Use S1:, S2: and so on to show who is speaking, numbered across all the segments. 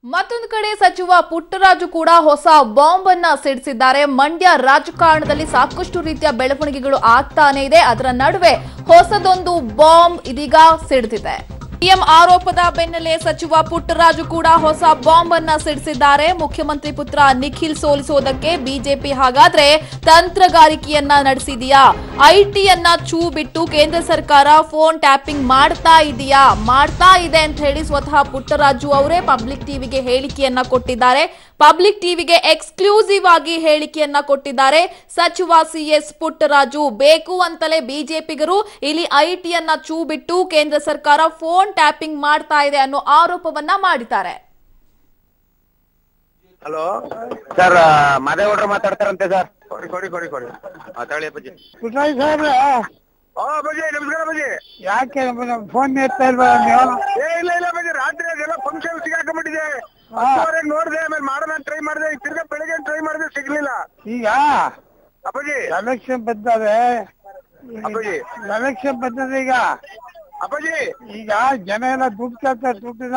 S1: ಮತ್ತೊಂದು ಕಡೆ ಸಚಿವ ಪುಟ್ಟರಾಜು ಕೂಡ ಹೊಸ ಬಾಂಬ್ ಅನ್ನ ಸಿಡಿಸಿದ್ದಾರೆ ಮಂಡ್ಯ ರಾಜಕಾರಣದಲ್ಲಿ ಸಾಕಷ್ಟು ರೀತಿಯ ಬೆಳವಣಿಗೆಗಳು ಆಗ್ತಾನೆ ಇದೆ ಅದರ ನಡುವೆ ಹೊಸದೊಂದು ಬಾಂಬ್ ಇದೀಗ ಸಿಡಿದಿದೆ ಸಿಎಂ ಆರೋಪದ ಬೆನ್ನಲ್ಲೇ ಸಚಿವ ಪುಟ್ಟರಾಜು ಕೂಡ ಹೊಸ ಬಾಂಬ್ ಅನ್ನ ಸಿಡಿಸಿದ್ದಾರೆ ಮುಖ್ಯಮಂತ್ರಿ ಪುತ್ರ ನಿಖಿಲ್ ಸೋಲಿಸೋದಕ್ಕೆ ಬಿಜೆಪಿ ಹಾಗಾದ್ರೆ ತಂತ್ರಗಾರಿಕೆಯನ್ನ ನಡೆಸಿದೆಯಾ ಐಟಿಯನ್ನ ಚೂ ಬಿಟ್ಟು ಕೇಂದ್ರ ಸರ್ಕಾರ ಫೋನ್ ಟ್ಯಾಪಿಂಗ್ ಮಾಡ್ತಾ ಇದೆಯಾ ಮಾಡ್ತಾ ಇದೆ ಅಂತ ಹೇಳಿ ಸ್ವತಃ ಪುಟ್ಟರಾಜು ಅವರೇ ಪಬ್ಲಿಕ್ ಟಿವಿಗೆ ಹೇಳಿಕೆಯನ್ನ ಕೊಟ್ಟಿದ್ದಾರೆ ಪಬ್ಲಿಕ್ ಟಿವಿಗೆ ಎಕ್ಸ್ಕ್ಲೂಸಿವ್ ಆಗಿ ಹೇಳಿಕೆಯನ್ನ ಕೊಟ್ಟಿದ್ದಾರೆ ಸಚಿವ ಸಿಎಸ್ ಪುಟ್ಟರಾಜು ಬೇಕು ಅಂತಲೇ ಬಿಜೆಪಿಗರು ಇಲ್ಲಿ ಐಟಿಯನ್ನ ಚೂ ಬಿಟ್ಟು ಕೇಂದ್ರ ಸರ್ಕಾರ ಫೋನ್ ಟ್ಯಾಪಿಂಗ್ ಮಾಡ್ತಾ ಇದೆ ಅನ್ನೋ ಆರೋಪವನ್ನ ಮಾಡಿದ್ದಾರೆ
S2: ಹಲೋ
S3: ಸರ್ ಮಾದೇಗೌಡರು ಮಾತಾಡ್ತಾರಂತೆ ಸರ್
S2: ಕೊಡಿ ಕೊಡಿ ಕೊಡಿ ಕೊಡಿ ಮಾತಾಡಿ ಅಪ್ಪಾಜಿ
S4: ಪುಟ್ಟರಾಜ್ ಸಾಹೇಬ್ರೆ
S2: ಓ ಅಪ್ಪಾಜಿ ನಮಸ್ಕಾರ ಅಪ್ಪಾಜಿ
S4: ಯಾಕೆ ಫೋನ್ ಎತ್ತಾ ಇಲ್ವಾ ನೀವು
S2: ಏ ಇಲ್ಲ ಇಲ್ಲ ಅಪ್ಪಾಜಿ ರಾತ್ರಿ ಅದೆಲ್ಲ ಫಂಕ್ಷನ್ ಸಿಗಾಕೊಂಡ್ಬಿಟ್ಟಿದೆ
S4: ಹಾ.
S2: ಹತ್ತುವರೆಗೆ ನೋಡ್ದೆ ಆಮೇಲೆ ಮಾಡೋಣ ಟ್ರೈ ಮಾಡಿದೆ ಈಗ ತಿರ್ಗಾ ಬೆಳಿಗ್ಗೆ ಟ್ರೈ ಮಾಡಿದೆ ಸಿಗ್ಲಿಲ್ಲ
S4: ಈಗ
S2: ಅಪ್ಪಾಜಿ
S4: ಎಲೆಕ್ಷನ್ ಬರ್ತದೆ
S2: ಅಪ್ಪಾಜಿ
S4: ಎಲೆಕ್ಷನ್ ಬರ್ತದೆ ಈಗ
S2: ಅಪ್ಪಾಜಿ
S4: ಈಗ ಜನ ಎಲ್ಲ ದುಡ್ಡು ಕೇಳ್ತಾರೆ ದುಡ್ಡಿನ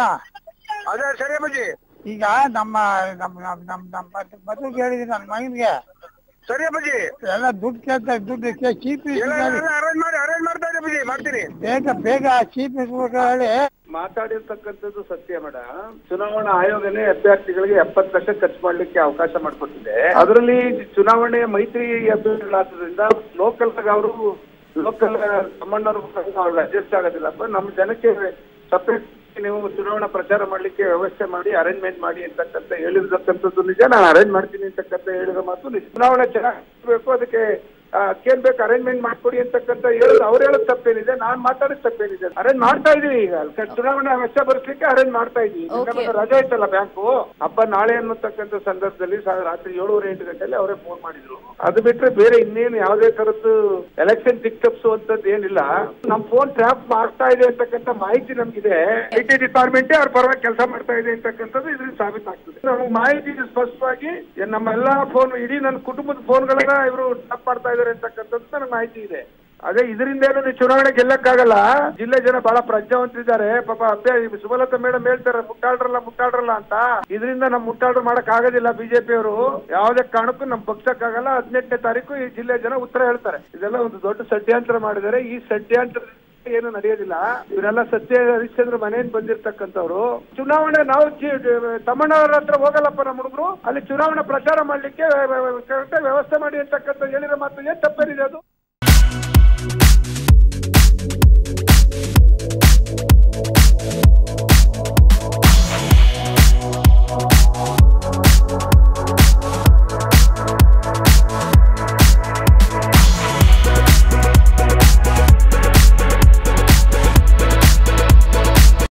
S2: ಅದೇ ಸರಿ ಅಪ್ಪಾಜಿ
S4: ಈಗ ನಮ್ಮ ನಮ್ಮ ನಮ್ಮ ನಮ್ಮ ನಮ್ಮ ಬದುಕು ಹೇಳಿದೀನಿ ನನ್ನ ಮಗನಿಗೆ
S2: ಸರಿ ಅಪ್ಪಾಜಿ
S4: ಎಲ್ಲ ದುಡ್ಡು ಕೇಳ್ತಾರೆ ದುಡ್ಡು ಚೀಪ್
S2: ಎಲ್ಲ ಅರೇಂಜ್ ಮಾಡಿ ಅರೇಂಜ್ ಮಾಡ್ತಾ ಇದ್ದೆ ಅಪ್ಪಾಜಿ ಮಾಡ್ತೀನಿ
S4: ಬೇಗ ಬೇಗ ಚೀಪ್ ಹೇಳಿ
S5: ಮಾತಾಡಿರ್ತಕ್ಕಂಥದ್ದು ಸತ್ಯ ಮೇಡಮ್ ಚುನಾವಣಾ ಆಯೋಗನೇ ಅಭ್ಯರ್ಥಿಗಳಿಗೆ ಎಪ್ಪತ್ತು ಲಕ್ಷ ಖರ್ಚು ಮಾಡ್ಲಿಕ್ಕೆ ಅವಕಾಶ ಮಾಡಿಕೊಟ್ಟಿದೆ ಅದರಲ್ಲಿ ಚುನಾವಣೆ ಮೈತ್ರಿ ಅಭ್ಯರ್ಥಿಗಳಾದ್ರಿಂದ ಲೋಕಲ್ ಅವರು ಲೋಕಲ್ ತಮ್ಮಣ್ಣವರು ಅವ್ರು ಅಡ್ಜಸ್ಟ್ ಆಗೋದಿಲ್ಲಪ್ಪ ನಮ್ಮ ಜನಕ್ಕೆ ಸಪರೇಟ್ ನೀವು ಚುನಾವಣಾ ಪ್ರಚಾರ ಮಾಡ್ಲಿಕ್ಕೆ ವ್ಯವಸ್ಥೆ ಮಾಡಿ ಅರೇಂಜ್ಮೆಂಟ್ ಮಾಡಿ ಅಂತಕ್ಕಂಥ ಹೇಳಿರ್ತಕ್ಕಂಥದ್ದು ನಿಜ ನಾನು ಅರೇಂಜ್ ಮಾಡ್ತೀನಿ ಅಂತಕ್ಕಂಥ ಹೇಳಿದ ಮಾತು ನಿಜ ಚುನಾವಣೆ ಚೆನ್ನಾಗಬೇಕು ಅದಕ್ಕೆ ಆ, ಏನ್ ಬೇಕು ಅರೇಂಜ್ಮೆಂಟ್ ಮಾಡ್ಕೊಡಿ ಅಂತಕ್ಕಂಥ ಹೇಳೋದು ಅವ್ರು ಹೇಳೋದು ತಪ್ಪೇನಿದೆ ನಾನ್ ಮಾತಾಡೋದು ತಪ್ಪೇನಿದೆ ಅರೇಂಜ್ ಮಾಡ್ತಾ ಇದೀವಿ ಈಗ ಕ- ಚುನಾವಣಾ ವೆಚ್ಚ ಬರ್ಸ್ಲಿಕ್ಕೆ ಅರೇಂಜ್ ಮಾಡ್ತಾ ಇದೀವಿ
S1: Okay.
S5: ನಮ್ಮದು ರಜೆ ಇತ್ತಲ್ಲ ಬ್ಯಾಂಕು ಹಬ್ಬ ನಾಳೆ ಅನ್ನತಕ್ಕಂಥ ಸಂದರ್ಭದಲ್ಲಿ ಸಾ- ರಾತ್ರಿ ಏಳುವರೆ ಎಂಟು ಗಂಟೆಯಲ್ಲಿ ಅವರೇ ಫೋನ್ ಮಾಡಿದ್ರು ಅದು ಬಿಟ್ರೆ ಬೇರೆ ಇನ್ನೇನು ಯಾವುದೇ ತರದ್ದು ಎಲೆಕ್ಷನ್ ದಿಕ್ತಪ್ಸುವಂತದ್ದು ಏನಿಲ್ಲ ನಮ್ ಫೋನ್ ಟ್ರ್ಯಾಪ್ ಮಾಡ್ತಾ ಇದೆ ಅಂತಕ್ಕಂಥ ಮಾಹಿತಿ ನಮ್ಗಿದೆ ಐ ಟಿ ಡಿಪಾರ್ಟ್ಮೆಂಟ್ ಅವ್ರ ಪರವಾಗಿ ಕೆಲಸ ಮಾಡ್ತಾ ಇದೆ ಅಂತಕ್ಕಂಥದ್ದು ಇದರಿಂದ ಸಾಬೀತಾಗ್ತದೆ ನಮಗೆ ಮಾಹಿತಿ ಇದೆ ಸ್ಪಷ್ಟವಾಗಿ ಏ- ನಮ್ಮ ಎಲ್ಲಾ ಫೋನ್ ಇಡೀ ನನ್ನ ಕುಟುಂಬದ ಫೋನ್ಗಳನ್ನ ಇವರು ಟ್ಯಾಪ್ ಮಾಡ್ತಾ ಇದಾರೆ ಅಂತಕ್ಕಂಥದ್ದು ನನಗೆ ಮಾಹಿತಿ ಇದೆ ಅದೇ ಇದರಿಂದ ಏನು ನೀವು ಚುನಾವಣೆ ಗೆಲ್ಲಕ್ಕಾಗಲ್ಲ ಜಿಲ್ಲೆ ಜನ ಬಹಳ ಪ್ರಜ್ಞಾವಂತರಿದ್ದಾರೆ ಪಾಪ ಅಭ್ಯ ಸುಮಲತಾ ಮೇಡಮ್ ಹೇಳ್ತಾರೆ ಮುಟ್ಟಾಡ್ರಲ್ಲ ಮುಟ್ಟಾಡ್ರಲ್ಲ ಅಂತ ಇದರಿಂದ ನಮ್ ಮುಟ್ಟಾಡ್ರು ಮಾಡಕ್ ಆಗೋದಿಲ್ಲ ಬಿಜೆಪಿ ಅವರು ಯಾವುದೇ ಕಾರಣಕ್ಕೂ ನಮ್ ಪಕ್ಷಕ್ಕಾಗಲ್ಲ ಹದಿನೆಂಟನೇ ತಾರೀಕು ಈ ಜಿಲ್ಲೆ ಜನ ಉತ್ತರ ಹೇಳ್ತಾರೆ ಇದೆಲ್ಲ ಒಂದು ದೊಡ್ಡ ಷಡ್ಯಂತ್ರ ಮಾಡಿದ್ದಾರೆ ಈ ಷಡ್ಯಂತ್ರ ಏನು ನಡೆಯೋದಿಲ್ಲ ಇವರೆಲ್ಲ ಸತ್ಯ ಹರಿಶ್ಚಂದ್ರ ಮನೆಯಿಂದ ಬಂದಿರ್ತಕ್ಕಂಥವ್ರು ಚುನಾವಣೆ ನಾವು ಜಿ- ತಮ್ಮಣ್ಣವರ ಹತ್ರ ಹೋಗಲ್ಲಪ್ಪ ನಮ್ಮ ಹುಡುಗರು ಅಲ್ಲಿ ಚುನಾವಣೆ ಪ್ರಚಾರ ಮಾಡ್ಲಿಕ್ಕೆ ವ್ಯವಸ್ಥೆ ಮಾಡಿ ಅಂತಕ್ಕಂಥ ಹೇಳಿರೋ ಮಾತು ಏನ್ ತಪ್ಪೇನಿದೆ ಅದು